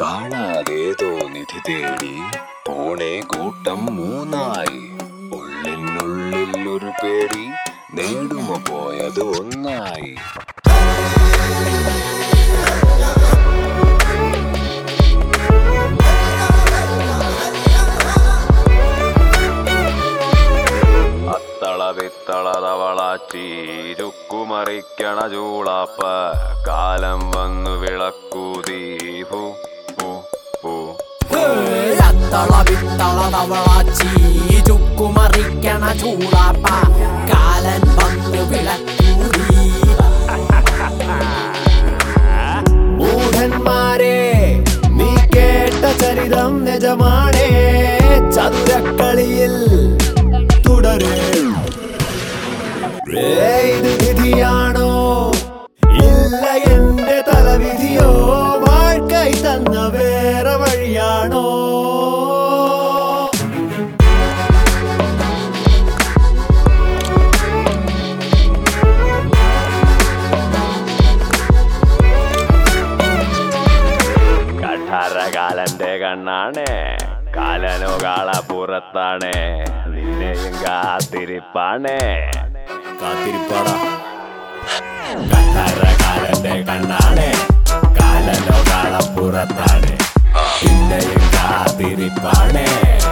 കാണാതേതോ നിധി തേടി പോണേ കൂട്ടം മൂന്നായി ഉള്ളിനുള്ളിൽ ഒരു പേടി നേടുമോ പോയത് ഒന്നായി അത്തള വിത്തള തവള ചീരുക്കുമറിക്കണ ചൂളാപ്പ കാലം വന്നു വിളക്കൂതി ഹു ഹു ഹു അത്തള വിത്തള തവള ചീചുക്കുമറിക്കണ ചൂളാപ്പ കാലൻ വന്ന് വിളക്കൂടി മൂഢന്മാരെ നീ കേട്ട ചരിതം നിജമാണേ ചതുരക്കളിയിൽ തുടരെ ഇത് വിധിയാണോ ഇല്ല എന്റെ തലവിധിയോ വാഴ്ക്കൈ തന്ന വേറെ വഴിയാണോ കഠാരകാലന്റെ കണ്ണാണ് കാലനോ കാളപ്പുറത്താണ് നിന്നെയും കാത്തിരിപ്പാണ് കാത്തിരിപ്പാടാ കണ്ണാരകാലന്റെ കണ്ണാണ് കാലനോ കാളപ്പുറത്താണ് പിന്നെയും കാത്തിരിപ്പാണ്